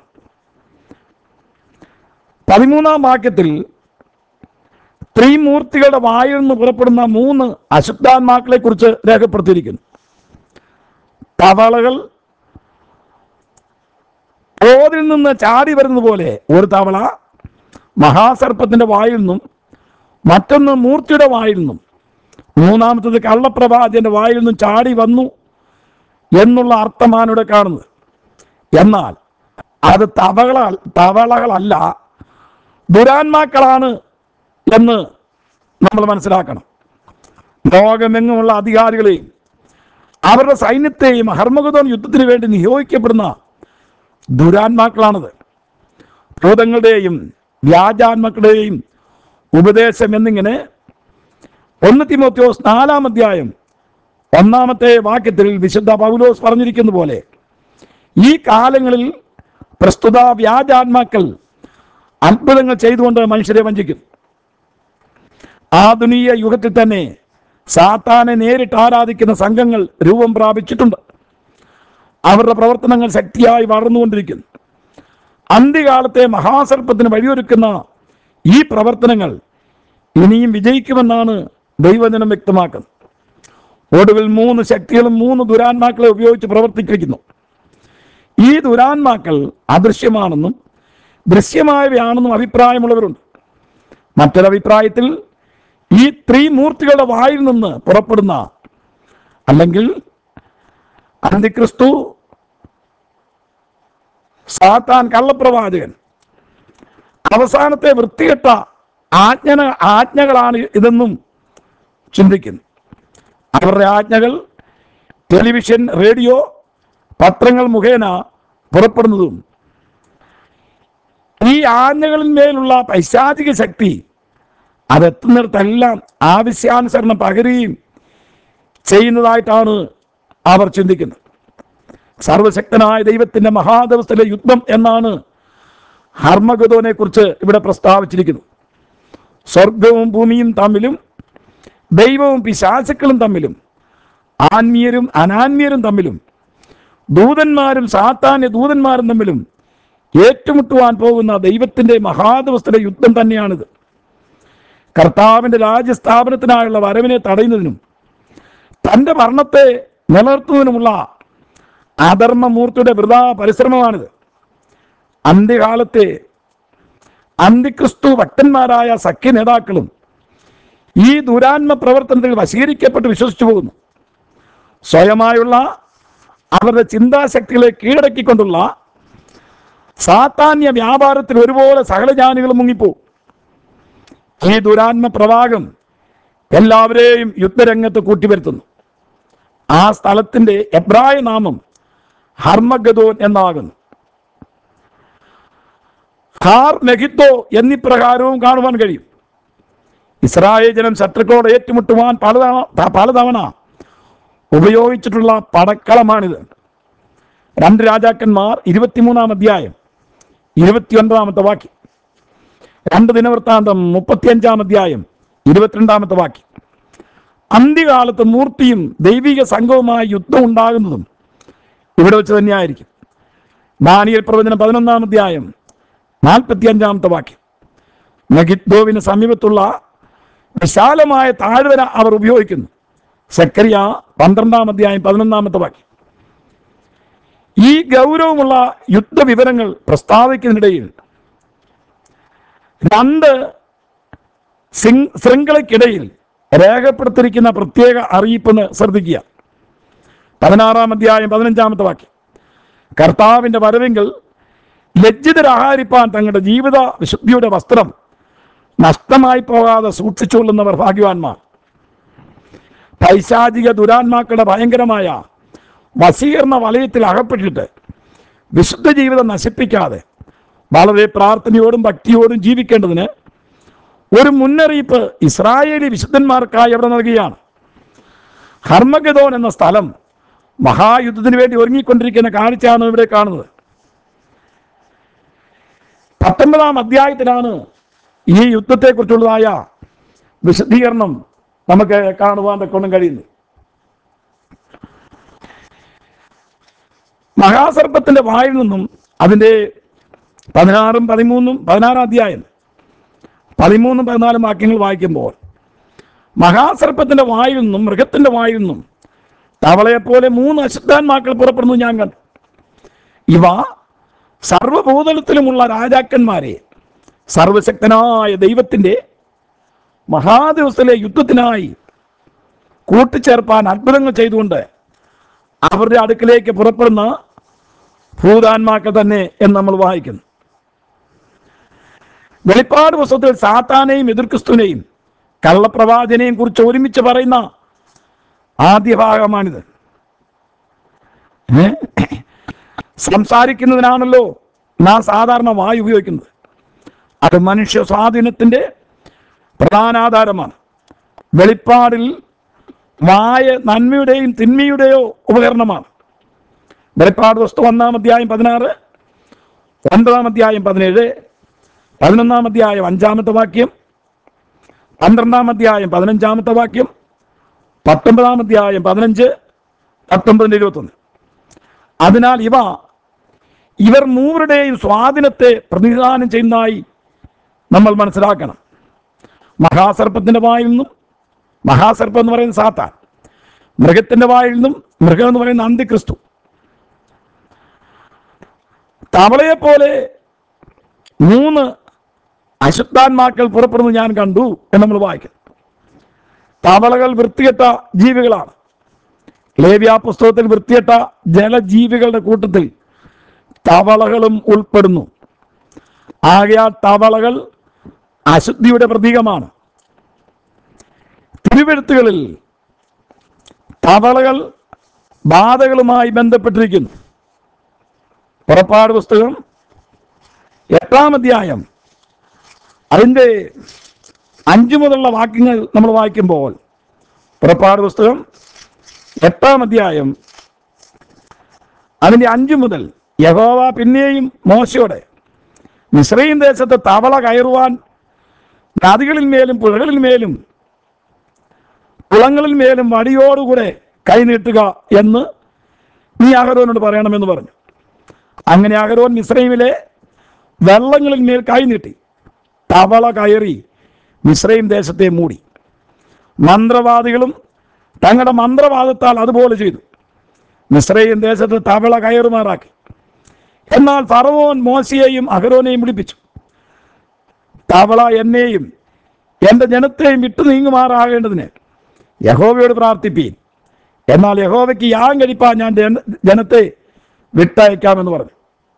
Speaker 1: പതിമൂന്നാം വാക്യത്തിൽ ത്രിമൂർത്തികളുടെ വായിൽ നിന്ന് പുറപ്പെടുന്ന മൂന്ന് അശുദ്ധാത്മാക്കളെ കുറിച്ച് രേഖപ്പെടുത്തിയിരിക്കുന്നു തവളകൾ ഓതിൽ നിന്ന് ചാടി വരുന്നത് പോലെ ഒരു തവള മഹാസർപ്പത്തിന്റെ വായിൽ നിന്നും മറ്റൊന്ന് മൂർത്തിയുടെ വായിൽ നിന്നും മൂന്നാമത്തത് കള്ളപ്രവാചന്റെ വായിൽ നിന്നും ചാടി വന്നു എന്നുള്ള അർത്ഥമാണ് ഇവിടെ കാണുന്നത് എന്നാൽ അത് തവള തവളകളല്ല ദുരാത്മാക്കളാണ് എന്ന് നമ്മൾ മനസ്സിലാക്കണം ലോകമെങ്ങുമുള്ള അധികാരികളെയും അവരുടെ സൈന്യത്തെയും ഹർമഗതോൻ യുദ്ധത്തിന് വേണ്ടി നിയോഗിക്കപ്പെടുന്ന ദുരാത്മാക്കളാണത് ഭൂതങ്ങളുടെയും വ്യാജാത്മാക്കളുടെയും ഉപദേശം എന്നിങ്ങനെ ഒന്ന് തിമോത്യോസ് നാലാം അധ്യായം ഒന്നാമത്തെ വാക്യത്തിൽ വിശുദ്ധ പൗലോസ് പറഞ്ഞിരിക്കുന്ന പോലെ ഈ കാലങ്ങളിൽ പ്രസ്തുത വ്യാജാത്മാക്കൾ അത്ഭുതങ്ങൾ ചെയ്തുകൊണ്ട് മനുഷ്യരെ വഞ്ചിക്കും ആധുനിക യുഗത്തിൽ തന്നെ സാത്താനെ നേരിട്ട് ആരാധിക്കുന്ന സംഘങ്ങൾ രൂപം പ്രാപിച്ചിട്ടുണ്ട് അവരുടെ പ്രവർത്തനങ്ങൾ ശക്തിയായി വളർന്നുകൊണ്ടിരിക്കുന്നു അന്ത്യകാലത്തെ മഹാസർപ്പത്തിന് വഴിയൊരുക്കുന്ന ഈ പ്രവർത്തനങ്ങൾ ഇനിയും വിജയിക്കുമെന്നാണ് ദൈവജനം വ്യക്തമാക്കുന്നത് ഒടുവിൽ മൂന്ന് ശക്തികളും മൂന്ന് ദുരാത്മാക്കളെ ഉപയോഗിച്ച് പ്രവർത്തിക്കുന്നു ഈ ദുരാത്മാക്കൾ അദൃശ്യമാണെന്നും ദൃശ്യമായവയാണെന്നും അഭിപ്രായമുള്ളവരുണ്ട് മറ്റൊരഭിപ്രായത്തിൽ ഈ ത്രിമൂർത്തികളുടെ വായിൽ നിന്ന് പുറപ്പെടുന്ന അല്ലെങ്കിൽ അന്തിക്രിസ്തു സാത്താൻ കള്ളപ്രവാചകൻ അവസാനത്തെ വൃത്തികെട്ട ആജ്ഞന ആജ്ഞകളാണ് ഇതെന്നും ചിന്തിക്കുന്നു അവരുടെ ആജ്ഞകൾ ടെലിവിഷൻ റേഡിയോ പത്രങ്ങൾ മുഖേന പുറപ്പെടുന്നതും ഈ ആജ്ഞകളിന്മേലുള്ള പൈശാചിക ശക്തി അതെത്തുന്നിടത്തെല്ലാം ആവശ്യാനുസരണം പകരുകയും ചെയ്യുന്നതായിട്ടാണ് അവർ ചിന്തിക്കുന്നത് സർവശക്തനായ ദൈവത്തിന്റെ മഹാദിവസത്തിലെ യുദ്ധം എന്നാണ് ഹർമഗതോനെ കുറിച്ച് ഇവിടെ പ്രസ്താവിച്ചിരിക്കുന്നത് സ്വർഗവും ഭൂമിയും തമ്മിലും ദൈവവും പിശാചുക്കളും തമ്മിലും ആത്മീയരും അനാത്മീയരും തമ്മിലും ദൂതന്മാരും സാത്താന്യ ദൂതന്മാരും തമ്മിലും ഏറ്റുമുട്ടുവാൻ പോകുന്ന ദൈവത്തിന്റെ മഹാദിവസത്തിലെ യുദ്ധം തന്നെയാണിത് കർത്താവിന്റെ രാജ്യസ്ഥാപനത്തിനായുള്ള വരവിനെ തടയുന്നതിനും തന്റെ ഭരണത്തെ നിലനിർത്തുന്നതിനുമുള്ള അധർമ്മമൂർത്തിയുടെ വൃതാ പരിശ്രമമാണിത് അന്ത്യകാലത്തെ അന്തിക്രിസ്തു ഭക്തന്മാരായ സഖ്യ നേതാക്കളും ഈ ദുരാത്മ പ്രവർത്തനത്തിൽ വശീകരിക്കപ്പെട്ട് വിശ്വസിച്ചു പോകുന്നു സ്വയമായുള്ള അവരുടെ ചിന്താശക്തികളെ കീഴടക്കിക്കൊണ്ടുള്ള സാത്താന്യ വ്യാപാരത്തിൽ ഒരുപോലെ സകലജാനികളും മുങ്ങിപ്പോവും ഈ ദുരാത്മ പ്രവാഹം എല്ലാവരെയും യുദ്ധരംഗത്ത് കൂട്ടിവരുത്തുന്നു ആ സ്ഥലത്തിന്റെ എബ്രായ നാമം ഹർമഗദോൻ എന്നാകുന്നു ഹാർ നെഹിത്തോ എന്നിപ്രകാരവും കാണുവാൻ കഴിയും ഇസ്രായേൽ ജനം ശത്രുക്കളോട് ഏറ്റുമുട്ടുവാൻ പലതവണ പലതവണ ഉപയോഗിച്ചിട്ടുള്ള പടക്കളമാണിത് രണ്ട് രാജാക്കന്മാർ ഇരുപത്തിമൂന്നാം അധ്യായം ഇരുപത്തിയൊൻപതാമത്തെ വാക്യം രണ്ട് ദിനവൃത്താന്തം മുപ്പത്തിയഞ്ചാം അധ്യായം ഇരുപത്തിരണ്ടാമത്തെ വാക്യം അന്ത്യകാലത്ത് മൂർത്തിയും ദൈവിക സംഘവുമായ യുദ്ധം ഉണ്ടാകുന്നതും ഇവിടെ വെച്ച് തന്നെയായിരിക്കും ദാനിയൽ പ്രവചനം പതിനൊന്നാം അധ്യായം നാൽപ്പത്തി അഞ്ചാമത്തെ വാക്യം നഗിദ്ദോവിന് സമീപത്തുള്ള വിശാലമായ താഴ്വര അവർ ഉപയോഗിക്കുന്നു സെക്കരിയ പന്ത്രണ്ടാം അധ്യായം പതിനൊന്നാമത്തെ വാക്യം ഈ ഗൗരവമുള്ള യുദ്ധവിവരങ്ങൾ പ്രസ്താവിക്കുന്നതിനിടയിൽ രണ്ട് സിംഗ് ശൃംഖലയ്ക്കിടയിൽ രേഖപ്പെടുത്തിയിരിക്കുന്ന പ്രത്യേക അറിയിപ്പെന്ന് ശ്രദ്ധിക്കുക പതിനാറാം അധ്യായം പതിനഞ്ചാമത്തെ വാക്യം കർത്താവിന്റെ വരവെങ്കിൽ ലജ്ജിതരാഹാരിപ്പാൻ തങ്ങളുടെ ജീവിത വിശുദ്ധിയുടെ വസ്ത്രം നഷ്ടമായി പോകാതെ സൂക്ഷിച്ചുകൊള്ളുന്നവർ ഭാഗ്യവാന്മാർ പൈശാചിക ദുരാത്മാക്കളുടെ ഭയങ്കരമായ വശീകരണ വലയത്തിൽ അകപ്പെട്ടിട്ട് വിശുദ്ധ ജീവിതം നശിപ്പിക്കാതെ വളരെ പ്രാർത്ഥനയോടും ഭക്തിയോടും ജീവിക്കേണ്ടതിന് ഒരു മുന്നറിയിപ്പ് ഇസ്രായേലി വിശുദ്ധന്മാർക്കായി അവിടെ നൽകുകയാണ് ഹർമഗദോൻ എന്ന സ്ഥലം മഹായുദ്ധത്തിന് വേണ്ടി ഒരുങ്ങിക്കൊണ്ടിരിക്കുന്ന കാഴ്ചയാണ് ഇവിടെ കാണുന്നത് പത്തൊമ്പതാം അധ്യായത്തിലാണ് ഈ യുദ്ധത്തെക്കുറിച്ചുള്ളതായ വിശദീകരണം നമുക്ക് കാണുവാൻ കൊണ്ടും കഴിയുന്നത് മഹാസർപ്പത്തിന്റെ വായിൽ നിന്നും അതിൻ്റെ പതിനാറും പതിമൂന്നും പതിനാറാം അധ്യായം പതിമൂന്നും പതിനാലും വാക്യങ്ങൾ വായിക്കുമ്പോൾ മഹാസർപ്പത്തിന്റെ വായിൽ നിന്നും മൃഗത്തിന്റെ വായിൽ നിന്നും തവളയെപ്പോലെ മൂന്ന് അശുദ്ധാന്മാക്കൾ പുറപ്പെടുന്നു ഞാൻ കണ്ടു ഇവ സർവഭൂതലത്തിലുമുള്ള രാജാക്കന്മാരെ സർവശക്തനായ ദൈവത്തിൻ്റെ മഹാദിവസത്തിലെ യുദ്ധത്തിനായി കൂട്ടിച്ചേർപ്പാൻ അത്ഭുതങ്ങൾ ചെയ്തുകൊണ്ട് അവരുടെ അടുക്കിലേക്ക് പുറപ്പെടുന്ന ഭൂതാന്മാക്കൾ തന്നെ എന്ന് നമ്മൾ വായിക്കുന്നു വെളിപ്പാട് പുസ്തകത്തിൽ സാത്താനെയും എതിർക്രിസ്തുവിനെയും കള്ളപ്രവാചനെയും കുറിച്ച് ഒരുമിച്ച് പറയുന്ന ആദ്യ ഭാഗമാണിത് ഏ? സംസാരിക്കുന്നതിനാണല്ലോ നാം സാധാരണ വായു ഉപയോഗിക്കുന്നത് അത് മനുഷ്യ സ്വാധീനത്തിൻ്റെ പ്രധാനാധാരമാണ് വെളിപ്പാടിൽ വായ നന്മയുടെയും തിന്മയുടെയോ ഉപകരണമാണ് വെളിപ്പാട് പുസ്തകം ഒന്നാം അധ്യായം പതിനാറ് ഒൻപതാം അധ്യായം പതിനേഴ് പതിനൊന്നാം അധ്യായം അഞ്ചാമത്തെ വാക്യം പന്ത്രണ്ടാം അധ്യായം പതിനഞ്ചാമത്തെ വാക്യം പത്തൊമ്പതാം അധ്യായം പതിനഞ്ച് പത്തൊമ്പതിൻ്റെ ഇരുപത്തൊന്ന് അതിനാൽ ഇവ ഇവർ മൂവരുടെയും സ്വാധീനത്തെ പ്രതിനിധാനം ചെയ്യുന്നതായി നമ്മൾ മനസ്സിലാക്കണം മഹാസർപ്പത്തിൻ്റെ വായിൽ നിന്നും മഹാസർപ്പം എന്ന് പറയുന്ന സാത്താൻ മൃഗത്തിൻ്റെ വായിൽ നിന്നും മൃഗം എന്ന് പറയുന്ന അന്തിക്രിസ്തു തവളയെ പോലെ മൂന്ന് അശുദ്ധാത്മാക്കൾ പുറപ്പെടുന്നത് ഞാൻ കണ്ടു എന്ന് നമ്മൾ വായിക്കും തവളകൾ വൃത്തികെട്ട ജീവികളാണ് ലേവ്യ പുസ്തകത്തിൽ വൃത്തികെട്ട ജലജീവികളുടെ കൂട്ടത്തിൽ തവളകളും ഉൾപ്പെടുന്നു ആകയാൽ തവളകൾ അശുദ്ധിയുടെ പ്രതീകമാണ് തിരുവെഴുത്തുകളിൽ തവളകൾ ബാധകളുമായി ബന്ധപ്പെട്ടിരിക്കുന്നു പുറപ്പാട് പുസ്തകം എട്ടാം അധ്യായം അതിൻ്റെ അഞ്ചു മുതലുള്ള വാക്യങ്ങൾ നമ്മൾ വായിക്കുമ്പോൾ പുറപ്പാട് പുസ്തകം എട്ടാം അധ്യായം അതിൻ്റെ അഞ്ചു മുതൽ യഹോവ പിന്നെയും മോശയോടെ മിശ്രയും ദേശത്ത് തവള കയറുവാൻ നദികളിൽ മേലും പുഴകളിൽ മേലും കുളങ്ങളിൽ മേലും വടിയോടുകൂടെ കൈനീട്ടുക എന്ന് നീ അഹരോനോട് പറയണമെന്ന് പറഞ്ഞു അങ്ങനെ അഹരോൻ മിശ്രൈമിലെ വെള്ളങ്ങളിൽ മേൽ കൈനീട്ടി തവള കയറി മിശ്രൈം ദേശത്തെ മൂടി മന്ത്രവാദികളും തങ്ങളുടെ മന്ത്രവാദത്താൽ അതുപോലെ ചെയ്തു മിശ്രൈം ദേശത്ത് തവള കയറുമാറാക്കി എന്നാൽ ഫറവോൻ മോശയെയും അഹരോനെയും വിളിപ്പിച്ചു തവള എന്നെയും എൻ്റെ ജനത്തെയും വിട്ടു നീങ്ങുമാറാകേണ്ടതിന് യഹോവയോട് പ്രാർത്ഥിപ്പീൻ എന്നാൽ യഹോവയ്ക്ക് യാഗം കഴിപ്പാൻ ഞാൻ ജന- ജനത്തെ വിട്ടയക്കാമെന്ന് പറഞ്ഞു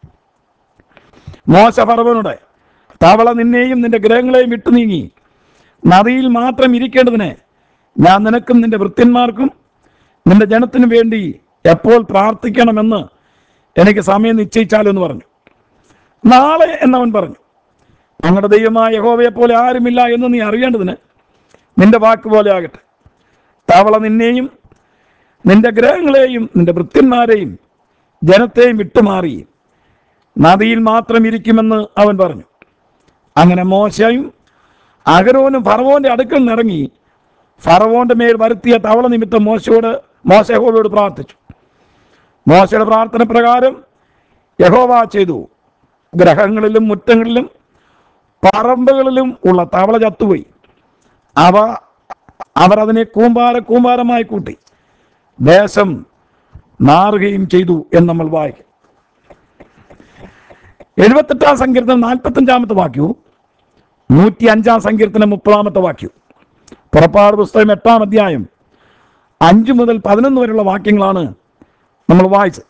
Speaker 1: മോശ ഫറവനോട് തവള നിന്നെയും നിന്റെ ഗ്രഹങ്ങളെയും വിട്ടു നീങ്ങി നദിയിൽ മാത്രം ഇരിക്കേണ്ടതിന് ഞാൻ നിനക്കും നിന്റെ വൃത്യന്മാർക്കും നിന്റെ ജനത്തിനു വേണ്ടി എപ്പോൾ പ്രാർത്ഥിക്കണമെന്ന് എനിക്ക് സമയം നിശ്ചയിച്ചാലോ എന്ന് പറഞ്ഞു നാളെ എന്നവൻ പറഞ്ഞു ഞങ്ങളുടെ ദൈവമായ യഹോവയെ പോലെ ആരുമില്ല എന്ന് നീ അറിയേണ്ടതിന് നിന്റെ വാക്ക് പോലെ ആകട്ടെ തവള നിന്നെയും നിന്റെ ഗ്രഹങ്ങളെയും നിന്റെ വൃത്യന്മാരെയും ജനത്തെയും വിട്ടുമാറി നദിയിൽ മാത്രം ഇരിക്കുമെന്ന് അവൻ പറഞ്ഞു അങ്ങനെ മോശയും അഹരോനും ഫറവോന്റെ അടുക്കൽ നിറങ്ങി ഫറവോന്റെ മേൽ വരുത്തിയ തവള നിമിത്തം മോശയോട് മോശ യഹോവയോട് പ്രാർത്ഥിച്ചു മോശയുടെ പ്രാർത്ഥന പ്രകാരം യഹോവ ചെയ്തു ഗ്രഹങ്ങളിലും മുറ്റങ്ങളിലും പറമ്പുകളിലും ഉള്ള തവള ചത്തുപോയി അവ അവർ അതിനെ കൂമ്പാര കൂമ്പാരമായി കൂട്ടി ദേശം നാറുകയും ചെയ്തു എന്ന് നമ്മൾ വായിക്കും എഴുപത്തെട്ടാം സങ്കീർത്തനം നാൽപ്പത്തഞ്ചാമത്തെ വാക്യവും നൂറ്റി അഞ്ചാം സങ്കീർത്തനം മുപ്പതാമത്തെ വാക്യവും പുറപ്പാട് പുസ്തകം എട്ടാം അധ്യായം അഞ്ച് മുതൽ പതിനൊന്ന് വരെയുള്ള വാക്യങ്ങളാണ് നമ്മൾ വായിച്ചത്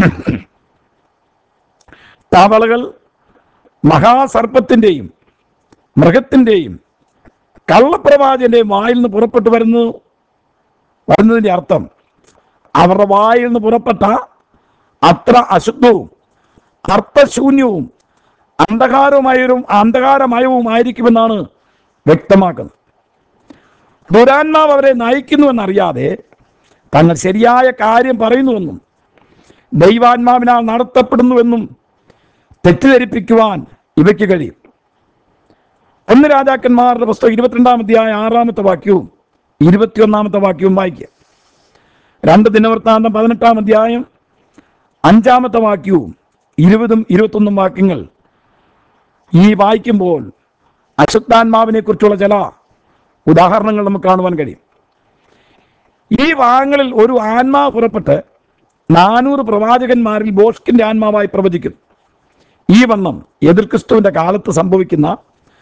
Speaker 1: തവളകൾ മഹാസർപ്പത്തിൻ്റെയും മൃഗത്തിൻ്റെയും കള്ളപ്രവാചൻ്റെയും വായിൽ നിന്ന് പുറപ്പെട്ടു വരുന്നു വരുന്നതിൻ്റെ അർത്ഥം അവരുടെ വായിൽ നിന്ന് പുറപ്പെട്ട അത്ര അശുദ്ധവും അർത്ഥശൂന്യവും അന്ധകാരമയവും അന്ധകാരമയവുമായിരിക്കുമെന്നാണ് വ്യക്തമാക്കുന്നത് ദുരാത്മാവ് അവരെ നയിക്കുന്നുവെന്നറിയാതെ തങ്ങൾ ശരിയായ കാര്യം പറയുന്നുവെന്നും ദൈവാത്മാവിനാൽ നടത്തപ്പെടുന്നുവെന്നും തെറ്റിദ്ധരിപ്പിക്കുവാൻ ഇവയ്ക്ക് കഴിയും ഒന്ന് രാജാക്കന്മാരുടെ പുസ്തകം ഇരുപത്തിരണ്ടാം അധ്യായ ആറാമത്തെ വാക്യവും ഇരുപത്തിയൊന്നാമത്തെ വാക്യവും വായിക്കുക രണ്ട് ദിനവൃത്താന്തം പതിനെട്ടാം അധ്യായം അഞ്ചാമത്തെ വാക്യവും ഇരുപതും ഇരുപത്തൊന്നും വാക്യങ്ങൾ ഈ വായിക്കുമ്പോൾ അശുദ്ധാത്മാവിനെ കുറിച്ചുള്ള ചില ഉദാഹരണങ്ങൾ നമുക്ക് കാണുവാൻ കഴിയും ഈ ഭാഗങ്ങളിൽ ഒരു ആത്മാവ് പുറപ്പെട്ട് നാനൂറ് പ്രവാചകന്മാരിൽ ബോഷ്കിന്റെ ആത്മാവായി പ്രവചിക്കുന്നു ഈ വണ്ണം എതിർ ക്രിസ്തുവിന്റെ കാലത്ത് സംഭവിക്കുന്ന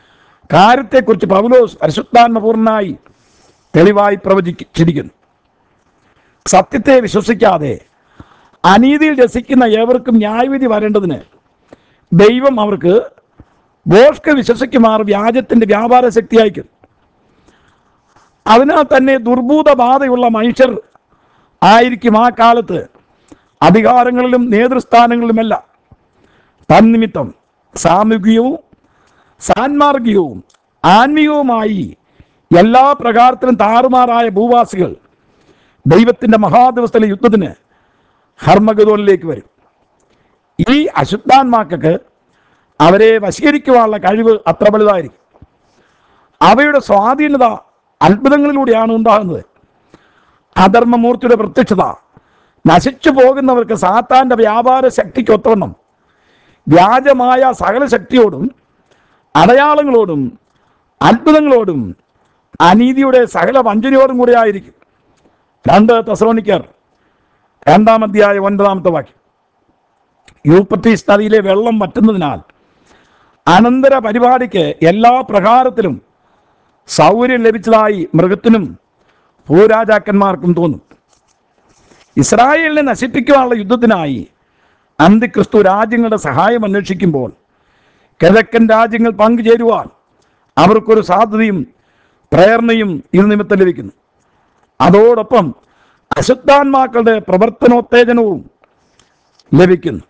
Speaker 1: കാര്യത്തെക്കുറിച്ച് പൗലോസ് പരിശുദ്ധാത്മപൂർണനായി തെളിവായി പ്രവചിച്ചിരിക്കുന്നു സത്യത്തെ വിശ്വസിക്കാതെ അനീതിയിൽ രസിക്കുന്ന ഏവർക്കും ന്യായവിധി വരേണ്ടതിന് ദൈവം അവർക്ക് ബോഷ്ക്ക് വിശ്വസിക്കുമാർ വ്യാജത്തിന്റെ വ്യാപാര ശക്തി അയക്കും അതിനാൽ തന്നെ ദുർഭൂത ബാധയുള്ള മനുഷ്യർ ആയിരിക്കും ആ കാലത്ത് അധികാരങ്ങളിലും നേതൃസ്ഥാനങ്ങളിലുമെല്ലാം തന്നിമിത്തം സാമൂഹികവും സാൻമാർഗികവും ആത്മീയവുമായി എല്ലാ പ്രകാരത്തിലും താറുമാറായ ഭൂവാസികൾ ദൈവത്തിൻ്റെ മഹാദിവസത്തിലെ യുദ്ധത്തിന് ഹർമഗതോനിലേക്ക് വരും ഈ അശുദ്ധാത്മാക്കൾക്ക് അവരെ വശീകരിക്കുവാനുള്ള കഴിവ് അത്ര വലുതായിരിക്കും അവയുടെ സ്വാധീനത അത്ഭുതങ്ങളിലൂടെയാണ് ഉണ്ടാകുന്നത് അധർമ്മമൂർത്തിയുടെ പ്രത്യക്ഷത നശിച്ചു പോകുന്നവർക്ക് സാത്താന്റെ വ്യാപാര ശക്തിക്ക് ഒത്തവണ്ണം വ്യാജമായ സകല ശക്തിയോടും അടയാളങ്ങളോടും അത്ഭുതങ്ങളോടും അനീതിയുടെ സകല വഞ്ചനയോടും കൂടെ ആയിരിക്കും രണ്ട് തെസലോണിക്കർ രണ്ടാം അധ്യായ ഒൻപതാമത്തെ വാക്യം യൂപ്പത്തീസ് നദിയിലെ വെള്ളം വറ്റുന്നതിനാൽ അനന്തര പരിപാടിക്ക് എല്ലാ പ്രകാരത്തിലും സൗകര്യം ലഭിച്ചതായി മൃഗത്തിനും ഭൂരാജാക്കന്മാർക്കും തോന്നും ഇസ്രായേലിനെ നശിപ്പിക്കുവാനുള്ള യുദ്ധത്തിനായി അന്തിക്രിസ്തു രാജ്യങ്ങളുടെ സഹായം അന്വേഷിക്കുമ്പോൾ കിഴക്കൻ രാജ്യങ്ങൾ പങ്കുചേരുവാൻ അവർക്കൊരു സാധ്യതയും പ്രേരണയും ഇത് നിമിത്തം ലഭിക്കുന്നു അതോടൊപ്പം അശുദ്ധാത്മാക്കളുടെ പ്രവർത്തനോത്തേജനവും ലഭിക്കുന്നു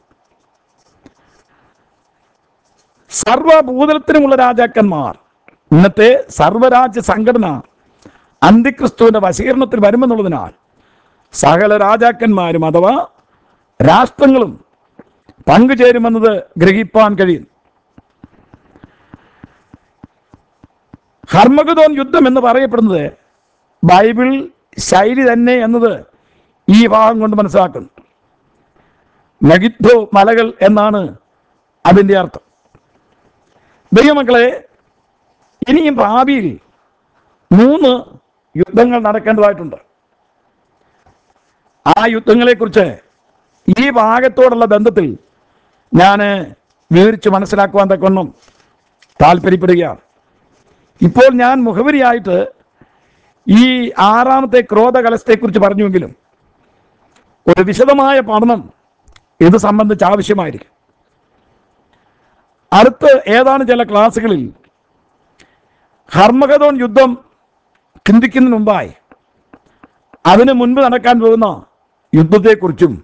Speaker 1: സർവഭൂതലത്തിനുമുള്ള രാജാക്കന്മാർ ഇന്നത്തെ സർവരാജ്യ സംഘടന അന്തിക്രിസ്തുവിന്റെ വശീകരണത്തിൽ വരുമെന്നുള്ളതിനാൽ സകല രാജാക്കന്മാരും അഥവാ രാഷ്ട്രങ്ങളും പങ്കുചേരുമെന്നത് ഗ്രഹിപ്പാൻ കഴിയും ഹർമഗതോൻ യുദ്ധം എന്ന് പറയപ്പെടുന്നത് ബൈബിൾ ശൈലി തന്നെ എന്നത് ഈ ഭാഗം കൊണ്ട് മനസ്സിലാക്കുന്നു നഗിദ്ധോ മലകൾ എന്നാണ് അതിൻ്റെ അർത്ഥം ദൈവമക്കളെ ഇനിയും ഭാവിയിൽ മൂന്ന് യുദ്ധങ്ങൾ നടക്കേണ്ടതായിട്ടുണ്ട് ആ യുദ്ധങ്ങളെക്കുറിച്ച് ഈ ഭാഗത്തോടുള്ള ബന്ധത്തിൽ ഞാൻ വിവരിച്ച് മനസ്സിലാക്കുവാൻ തക്കൊന്നും താല്പര്യപ്പെടുകയാണ് ഇപ്പോൾ ഞാൻ മുഖവരിയായിട്ട് ഈ ആറാമത്തെ ക്രോധകലശത്തെക്കുറിച്ച് പറഞ്ഞുവെങ്കിലും ഒരു വിശദമായ പഠനം ഇത് സംബന്ധിച്ച് ആവശ്യമായിരിക്കും അടുത്ത് ഏതാനും ചില ക്ലാസ്സുകളിൽ ഹർമഗതോൻ യുദ്ധം ചിന്തിക്കുന്നതിന് മുമ്പായി അതിന് മുൻപ് നടക്കാൻ പോകുന്ന യുദ്ധത്തെക്കുറിച്ചും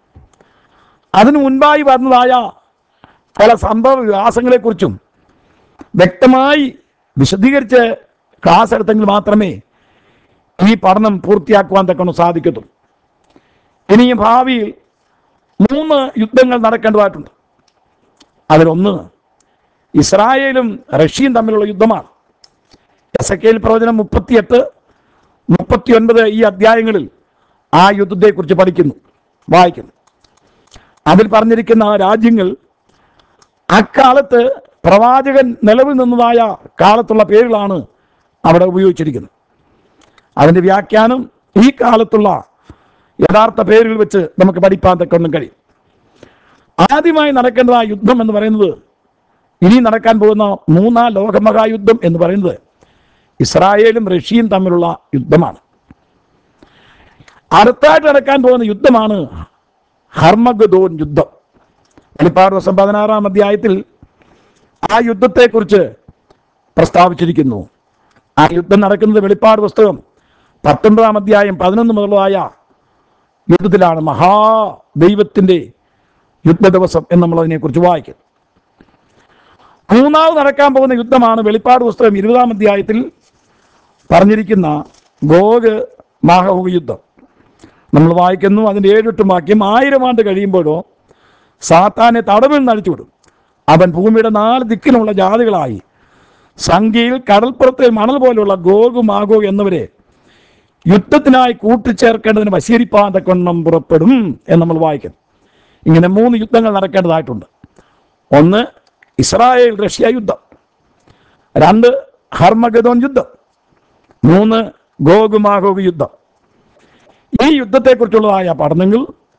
Speaker 1: അതിനു മുൻപായി വന്നതായ പല സംഭവ വികാസങ്ങളെക്കുറിച്ചും വ്യക്തമായി വിശദീകരിച്ച് ക്ലാസ് എടുത്തെങ്കിൽ മാത്രമേ ഈ പഠനം പൂർത്തിയാക്കുവാൻ തക്കണം സാധിക്കത്തുള്ളൂ ഇനിയും ഭാവിയിൽ മൂന്ന് യുദ്ധങ്ങൾ നടക്കേണ്ടതായിട്ടുണ്ട് അതിലൊന്ന് ഇസ്രായേലും റഷ്യയും തമ്മിലുള്ള യുദ്ധമാണ് എസ് എ കെയിൽ പ്രവചനം മുപ്പത്തിയെട്ട് മുപ്പത്തിയൊൻപത് ഈ അധ്യായങ്ങളിൽ ആ യുദ്ധത്തെക്കുറിച്ച് പഠിക്കുന്നു വായിക്കുന്നു അതിൽ പറഞ്ഞിരിക്കുന്ന രാജ്യങ്ങൾ അക്കാലത്ത് പ്രവാചകൻ നിലവിൽ നിന്നതായ കാലത്തുള്ള പേരുകളാണ് അവിടെ ഉപയോഗിച്ചിരിക്കുന്നത് അതിൻ്റെ വ്യാഖ്യാനം ഈ കാലത്തുള്ള യഥാർത്ഥ പേരുകൾ വെച്ച് നമുക്ക് പഠിപ്പാൻ തക്കൊന്നും കഴിയും ആദ്യമായി നടക്കേണ്ടത് ആ യുദ്ധം എന്ന് പറയുന്നത് ഇനി നടക്കാൻ പോകുന്ന മൂന്നാം ലോകമഹായുദ്ധം എന്ന് പറയുന്നത് ഇസ്രായേലും റഷ്യയും തമ്മിലുള്ള യുദ്ധമാണ് അടുത്തായിട്ട് നടക്കാൻ പോകുന്ന യുദ്ധമാണ് ഹർമഗദോൻ യുദ്ധം വെളിപ്പാട് ദിവസം പതിനാറാം അധ്യായത്തിൽ ആ യുദ്ധത്തെക്കുറിച്ച് പ്രസ്താവിച്ചിരിക്കുന്നു ആ യുദ്ധം നടക്കുന്നത് വെളിപ്പാട് പുസ്തകം പത്തൊൻപതാം അധ്യായം പതിനൊന്ന് മുതലായ യുദ്ധത്തിലാണ് മഹാ ദൈവത്തിൻ്റെ യുദ്ധ ദിവസം എന്ന് നമ്മൾ അതിനെക്കുറിച്ച് വായിക്കും മൂന്നാമത് നടക്കാൻ പോകുന്ന യുദ്ധമാണ് വെളിപ്പാട് പുസ്തകം ഇരുപതാം അധ്യായത്തിൽ പറഞ്ഞിരിക്കുന്ന ഗോഗ് മാഹോഗ് യുദ്ധം നമ്മൾ വായിക്കുന്നു അതിൻ്റെ ഏഴെട്ടും വാക്യം ആയിരം ആണ്ട് കഴിയുമ്പോഴോ സാത്താനെ തടവിൽ നിന്ന് അടിച്ചുവിടും അവൻ ഭൂമിയുടെ നാല് ദിക്കിലുള്ള ജാതികളായി സംഖ്യയിൽ കടൽപ്പുറത്തെ മണൽ പോലെയുള്ള ഗോഗു മാഗോ എന്നിവരെ യുദ്ധത്തിനായി കൂട്ടിച്ചേർക്കേണ്ടതിന് വശീരിപ്പാൻ തക്കൊണ്ണം പുറപ്പെടും എന്ന് നമ്മൾ വായിക്കുന്നു ഇങ്ങനെ മൂന്ന് യുദ്ധങ്ങൾ നടക്കേണ്ടതായിട്ടുണ്ട് ഒന്ന് ഇസ്രായേൽ റഷ്യ യുദ്ധം രണ്ട് ഹർമഗദോൻ യുദ്ധം മൂന്ന് ഗോഗു മാഗോഗ് യുദ്ധം ഈ യുദ്ധത്തെക്കുറിച്ചുള്ളതായ പഠനങ്ങൾ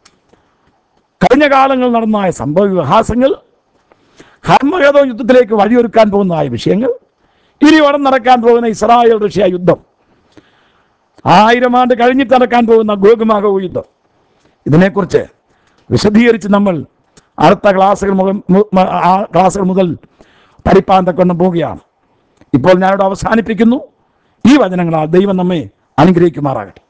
Speaker 1: കഴിഞ്ഞ കാലങ്ങളിൽ നടന്നതായ സംഭവ വിഹാസങ്ങൾ ഹർമഗതോ യുദ്ധത്തിലേക്ക് വഴിയൊരുക്കാൻ പോകുന്നതായ വിഷയങ്ങൾ ഇനി ഉടൻ നടക്കാൻ പോകുന്ന ഇസ്രായേൽ റഷ്യ യുദ്ധം ആയിരം ആണ്ട് കഴിഞ്ഞിട്ട് നടക്കാൻ പോകുന്ന ഗോകുമാഗോ യുദ്ധം ഇതിനെക്കുറിച്ച് വിശദീകരിച്ച് നമ്മൾ അടുത്ത ക്ലാസ്സുകൾ മുതൽ മു- മ- ആ ക്ലാസ്സുകൾ മുതൽ പഠിപ്പാൻ തക്കൊണ്ട് പോവുകയാണ് ഇപ്പോൾ ഞാനിവിടെ അവസാനിപ്പിക്കുന്നു ഈ വചനങ്ങളാൽ ദൈവം നമ്മെ അനുഗ്രഹിക്കുമാറാകട്ടെ